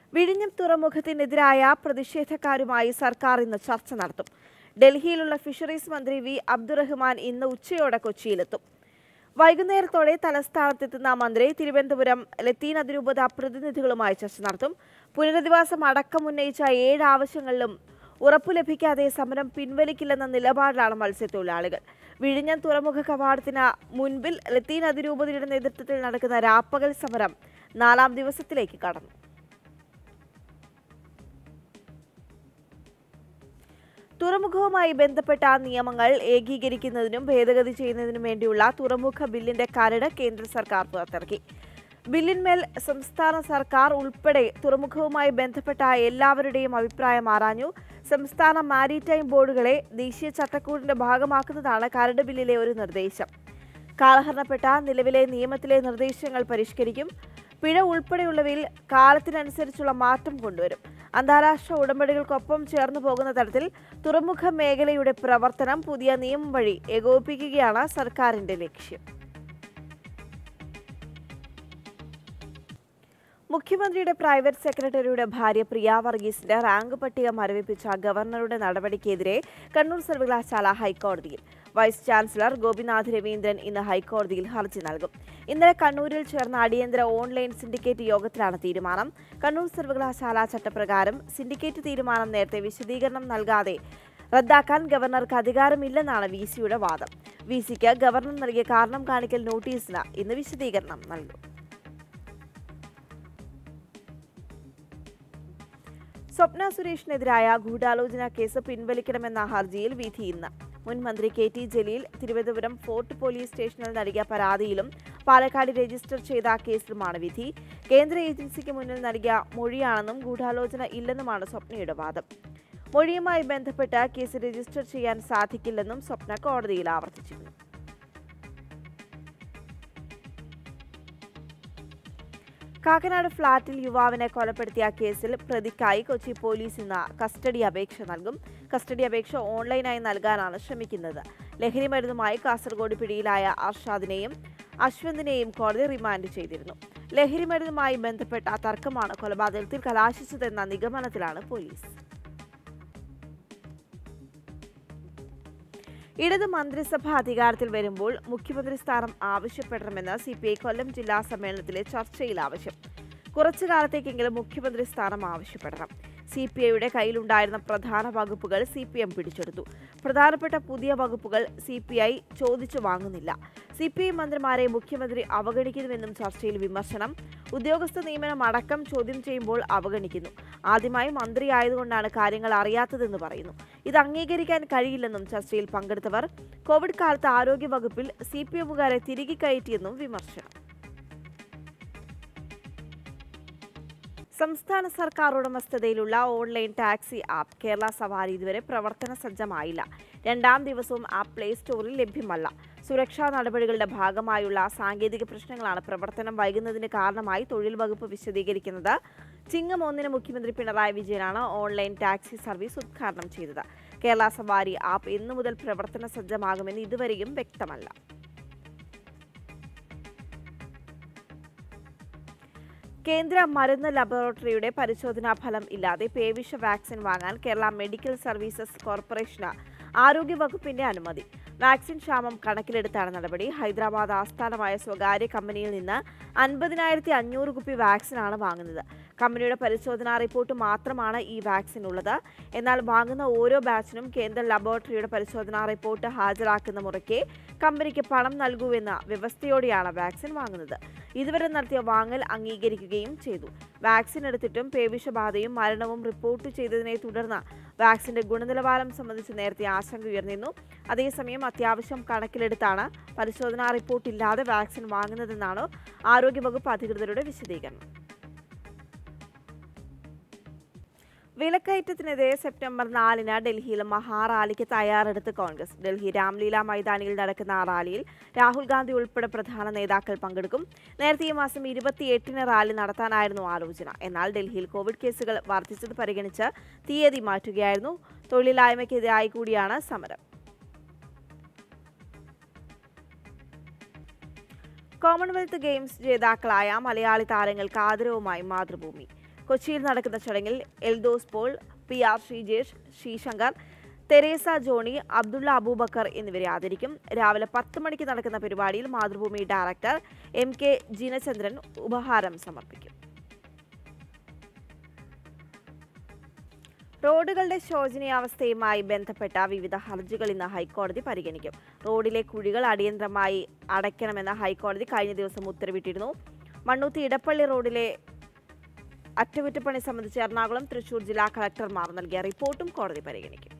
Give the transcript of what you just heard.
വിഴിഞ്ഞം തുറമുഖത്തിനെതിരായ പ്രതിഷേധക്കാരുമായി സർക്കാർ ഇന്ന് ചർച്ച നടത്തും ഡൽഹിയിലുള്ള ഫിഷറീസ് മന്ത്രി വി അബ്ദുറഹ്മാൻ ഇന്ന് ഉച്ചയോടെ കൊച്ചിയിലെത്തും വൈകുന്നേരത്തോടെ തലസ്ഥാനത്തെത്തുന്ന മന്ത്രി തിരുവനന്തപുരം ലത്തീൻ അതിരൂപത പ്രതിനിധികളുമായി ചർച്ച നടത്തും പുനരധിവാസം അടക്കം ഉന്നയിച്ച ഏഴ് ആവശ്യങ്ങളിലും ഉറപ്പു ലഭിക്കാതെ സമരം പിൻവലിക്കില്ലെന്ന നിലപാടിലാണ് മത്സ്യത്തൊഴിലാളികൾ വിഴിഞ്ഞം തുറമുഖ കവാടത്തിന് മുൻപിൽ ലത്തീൻ അതിരൂപതയുടെ നേതൃത്വത്തിൽ നടക്കുന്ന രാപ്പകൽ സമരം നാലാം ദിവസത്തിലേക്ക് കടന്നു തുറമുഖവുമായി ബന്ധപ്പെട്ട നിയമങ്ങൾ ഏകീകരിക്കുന്നതിനും ഭേദഗതി ചെയ്യുന്നതിനും വേണ്ടിയുള്ള തുറമുഖ ബില്ലിന്റെ കരട് കേന്ദ്ര സർക്കാർ പുറത്തിറക്കി ബില്ലിന്മേൽ സംസ്ഥാന സർക്കാർ ഉൾപ്പെടെ തുറമുഖവുമായി ബന്ധപ്പെട്ട എല്ലാവരുടെയും അഭിപ്രായം ആരാഞ്ഞു സംസ്ഥാന മാരിടൈം ബോർഡുകളെ ദേശീയ ചട്ടക്കൂടിന്റെ ഭാഗമാക്കുന്നതാണ് കരട് ബില്ലിലെ ഒരു നിർദ്ദേശം കാലഹരണപ്പെട്ട നിലവിലെ നിയമത്തിലെ നിർദ്ദേശങ്ങൾ പരിഷ്കരിക്കും പിഴ ഉൾപ്പെടെയുള്ളവയിൽ കാലത്തിനനുസരിച്ചുള്ള മാറ്റം കൊണ്ടുവരും അന്താരാഷ്ട്ര ഉടമ്പടികൾക്കൊപ്പം ചേർന്നു പോകുന്ന തരത്തിൽ തുറമുഖ മേഖലയുടെ പ്രവർത്തനം പുതിയ നിയമം വഴി ഏകോപിപ്പിക്കുകയാണ് സർക്കാരിന്റെ ലക്ഷ്യം മുഖ്യമന്ത്രിയുടെ പ്രൈവറ്റ് സെക്രട്ടറിയുടെ ഭാര്യ പ്രിയ വർഗീസിന്റെ റാങ്ക് പട്ടിക മരവിപ്പിച്ച ഗവർണറുടെ നടപടിക്കെതിരെ കണ്ണൂർ സർവകലാശാല ഹൈക്കോടതിയിൽ വൈസ് ചാൻസലർ ഗോപിനാഥ് രവീന്ദ്രൻ ഇന്ന് ഹൈക്കോടതിയിൽ ഹർജി നൽകും ഇന്നലെ കണ്ണൂരിൽ ചേർന്ന അടിയന്തര ഓൺലൈൻ സിൻഡിക്കേറ്റ് യോഗത്തിലാണ് തീരുമാനം കണ്ണൂർ സർവകലാശാല ചട്ടപ്രകാരം സിൻഡിക്കേറ്റ് തീരുമാനം നേരത്തെ വിശദീകരണം നൽകാതെ റദ്ദാക്കാൻ ഗവർണർക്ക് അധികാരമില്ലെന്നാണ് വി സിയുടെ വാദം വി സിക്ക് ഗവർണർ നൽകിയ കാരണം കാണിക്കൽ നോട്ടീസിന് ഇന്ന് വിശദീകരണം നൽകും സ്വപ്ന സുരേഷിനെതിരായ ഗൂഢാലോചന കേസ് പിൻവലിക്കണമെന്ന ഹർജിയിൽ വിധി ഇന്ന് മുൻ മന്ത്രി K T Jaleel Thiruvananthapuram fort police സ്റ്റേഷനിൽ നൽകിയ പരാതിയിലും പാലക്കാട് രജിസ്റ്റർ ചെയ്ത കേസിലുമാണ് വിധി കേന്ദ്ര ഏജൻസിക്ക് മുന്നിൽ നൽകിയ മൊഴിയാണെന്നും ഗൂഢാലോചന ഇല്ലെന്നുമാണ് സ്വപ്നയുടെ വാദം മൊഴിയുമായി ബന്ധപ്പെട്ട് കേസ് രജിസ്റ്റർ ചെയ്യാൻ സാധിക്കില്ലെന്നും സ്വപ്ന കോടതിയിൽ ആവർത്തിച്ചിരുന്നു കാക്കനാട് ഫ്ളാറ്റിൽ യുവാവിനെ കൊലപ്പെടുത്തിയ കേസിൽ പ്രതിക്കായി കൊച്ചി പോലീസ് ഇന്ന് കസ്റ്റഡി അപേക്ഷ നൽകും കസ്റ്റഡി അപേക്ഷ ഓൺലൈനായി നൽകാനാണ് ശ്രമിക്കുന്നത് ലഹരി മരുന്നുമായി കാസർഗോഡ് പിടിയിലായ അർഷാദിനെയും അശ്വന്തിനെയും കോടതി റിമാൻഡ് ചെയ്തിരുന്നു ലഹരി മരുന്നുമായി ബന്ധപ്പെട്ട തർക്കമാണ് കൊലപാതകത്തിൽ കലാശിച്ചതെന്ന നിഗമനത്തിലാണ് പോലീസ് ഇടത് മന്ത്രിസഭ അധികാരത്തിൽ വരുമ്പോൾ മുഖ്യമന്ത്രി സ്ഥാനം ആവശ്യപ്പെടണമെന്ന് സി പി ഐ കൊല്ലം ജില്ലാ സമ്മേളനത്തിലെ ചർച്ചയിൽ ആവശ്യം കുറച്ചു കാലത്തേക്കെങ്കിലും മുഖ്യമന്ത്രി സ്ഥാനം ആവശ്യപ്പെടണം സി പി ഐയുടെ കയ്യിലുണ്ടായിരുന്ന പ്രധാന വകുപ്പുകൾ സി പി എം പിടിച്ചെടുത്തു പ്രധാനപ്പെട്ട പുതിയ വകുപ്പുകൾ സി പി ഐ ചോദിച്ചു വാങ്ങുന്നില്ല സി പി ഐ മന്ത്രിമാരെ മുഖ്യമന്ത്രി അവഗണിക്കുന്നുവെന്നും ചർച്ചയിൽ വിമർശനം ഉദ്യോഗസ്ഥ നിയമനം അടക്കം ചോദ്യം ചെയ്യുമ്പോൾ അവഗണിക്കുന്നു ആദ്യമായി മന്ത്രിയായതുകൊണ്ടാണ് കാര്യങ്ങൾ അറിയാത്തതെന്ന് പറയുന്നു ഇത് അംഗീകരിക്കാൻ കഴിയില്ലെന്നും ചർച്ചയിൽ പങ്കെടുത്തവർ കോവിഡ് കാലത്ത് ആരോഗ്യ വകുപ്പിൽ സി പി എമ്മുകാരെ തിരികെ കയറ്റിയെന്നും വിമർശനം സംസ്ഥാന സർക്കാർ ഉടമസ്ഥതയിലുള്ള ഓൺലൈൻ ടാക്സി ആപ്പ് കേരള സവാരി ഇതുവരെ പ്രവർത്തന സജ്ജമായില്ല രണ്ടാം ദിവസവും ആപ്പ് പ്ലേ സ്റ്റോറിൽ ലഭ്യമല്ല സുരക്ഷാ നടപടികളുടെ ഭാഗമായുള്ള സാങ്കേതിക പ്രശ്നങ്ങളാണ് പ്രവർത്തനം വൈകുന്നതിന് കാരണമായി തൊഴിൽ വകുപ്പ് വിശദീകരിക്കുന്നത് ചിങ്ങം ഒന്നിന് മുഖ്യമന്ത്രി പിണറായി വിജയനാണ് ഓൺലൈൻ ടാക്സി സർവീസ് ഉദ്ഘാടനം ചെയ്തത് കേരള സവാരി ആപ്പ് എന്നു മുതൽ പ്രവർത്തന സജ്ജമാകുമെന്ന് ഇതുവരെയും വ്യക്തമല്ല കേന്ദ്ര മരുന്ന് ലബോറട്ടറിയുടെ പരിശോധനാ ഫലം ഇല്ലാതെ പേവിഷ വാക്സിൻ വാങ്ങാൻ കേരള മെഡിക്കൽ സർവീസസ് കോർപ്പറേഷന് ആരോഗ്യ വകുപ്പിന്റെ അനുമതി വാക്സിൻ ക്ഷാമം കണക്കിലെടുത്താണ് നടപടി ഹൈദരാബാദ് ആസ്ഥാനമായ സ്വകാര്യ കമ്പനിയിൽ നിന്ന് അൻപതിനായിരത്തി അഞ്ഞൂറ് കുപ്പി വാക്സിനാണ് വാങ്ങുന്നത് കമ്പനിയുടെ പരിശോധനാ റിപ്പോർട്ട് മാത്രമാണ് ഈ വാക്സിൻ ഉള്ളത് എന്നാൽ വാങ്ങുന്ന ഓരോ ബാച്ചിനും കേന്ദ്ര ലബോറട്ടറിയുടെ പരിശോധനാ റിപ്പോർട്ട് ഹാജരാക്കുന്ന മുറയ്ക്ക് കമ്പനിക്ക് പണം നൽകൂവെന്ന വ്യവസ്ഥയോടെയാണ് വാക്സിൻ വാങ്ങുന്നത് ഇതുവരെ നടത്തിയ വാങ്ങൽ അംഗീകരിക്കുകയും ചെയ്തു വാക്സിൻ എടുത്തിട്ടും പേവിഷബാധയും മരണവും റിപ്പോർട്ട് ചെയ്തതിനെ തുടർന്ന് വാക്സിന്റെ ഗുണനിലവാരം സംബന്ധിച്ച് നേരത്തെ ആശങ്ക ഉയർന്നിരുന്നു അതേസമയം അത്യാവശ്യം കണക്കിലെടുത്താണ് പരിശോധനാ റിപ്പോർട്ട് ഇല്ലാതെ വാക്സിൻ വാങ്ങുന്നതെന്നാണ് ആരോഗ്യവകുപ്പ് അധികൃതരുടെ വിശദീകരണം വിലക്കയറ്റത്തിനെതിരെ സെപ്റ്റംബർ നാലിന് ഡൽഹിയിൽ മഹാറാലിക്ക് തയ്യാറെടുത്ത് കോൺഗ്രസ് ഡൽഹി രാംലീല മൈതാനിയിൽ നടക്കുന്ന ആ റാലിയിൽ രാഹുൽ ഗാന്ധി ഉൾപ്പെടെ പ്രധാന നേതാക്കൾ പങ്കെടുക്കും നേരത്തെ ഈ മാസം ഇരുപത്തിയെട്ടിന് റാലി നടത്താനായിരുന്നു ആലോചന എന്നാൽ ഡൽഹിയിൽ കോവിഡ് കേസുകൾ വർദ്ധിച്ചത് പരിഗണിച്ച് തീയതി മാറ്റുകയായിരുന്നു തൊഴിലില്ലായ്മയ്ക്കെതിരായി കൂടിയാണ് സമരം കോമൺവെൽത്ത് ഗെയിംസ് ജേതാക്കളായ മലയാളി താരങ്ങൾക്ക് ആദരവുമായി മാതൃഭൂമി കൊച്ചിയിൽ നടക്കുന്ന ചടങ്ങിൽ Eldhose Paul P R Sreejesh Sreeshankar Teresa Johnny Abdulla Aboobacker എന്നിവരെ ആദരിക്കും രാവിലെ പത്ത് മണിക്ക് നടക്കുന്ന പരിപാടിയിൽ Mathrubhumi director M K Jinachandran ഉപഹാരം സമർപ്പിക്കും റോഡുകളുടെ ശോചനീയാവസ്ഥയുമായി ബന്ധപ്പെട്ട വിവിധ ഹർജികൾ ഇന്ന് ഹൈക്കോടതി പരിഗണിക്കും റോഡിലെ കുഴികൾ അടിയന്തരമായി അടയ്ക്കണമെന്ന് ഹൈക്കോടതി കഴിഞ്ഞ ദിവസം ഉത്തരവിട്ടിരുന്നു മണ്ണൂത്തി ഇടപ്പള്ളി റോഡിലെ അറ്റകുറ്റപ്പണി സംബന്ധിച്ച് എറണാകുളം തൃശൂർ ജില്ലാ കളക്ടർമാർ നൽകിയ റിപ്പോർട്ടും കോടതി പരിഗണിക്കും